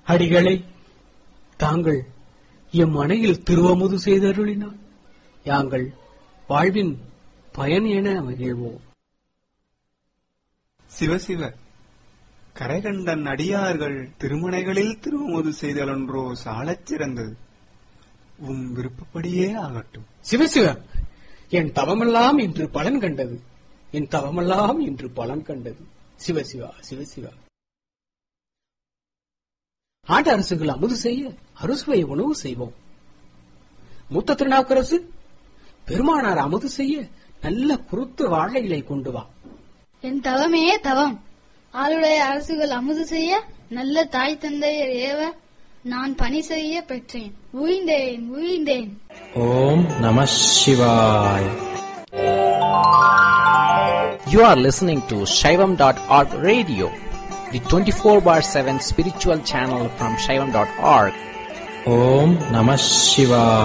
அடிகளை தாங்கள் எம் மனையில் திருவமுது செய்தருளினார் யாங்கள் வாழ்வின் பயன் என மகிழ்வோம் சிவசிவ கரைகண்டன் அடியார்கள் திருமணைகளில் திருவமுது செய்தலொன்றோ சாலச் சிறந்தது உம் விருப்பப்படியே ஆகட்டும் சிவசிவ என் தவமெல்லாம் இன்று பலன் கண்டது என் தவமெல்லாம் இன்று பலன் கண்டது சிவசிவா சிவசிவா ஆண்ட அரசுகள் அமுது செய்ய அறுசுவை உணவு செய்வோம் மூத்த திருநாவுக்கரசு பெருமானார் அமுது செய்ய நல்ல குருத்து வாழை இலை கொண்டு வா என் தவமே தவம் ஆளுடைய அரசுகள் அமுது செய்ய நல்ல தாய் தந்தையர் ஏவ நான் பணி செய்ய பெற்றேன் உயிந்தேன் உயிந்தேன் ஓம் நம சிவாய் You are listening to Shaivam.org radio, the 24 bar 7 spiritual channel from Shaivam.org. ஓம் நம சிவாய்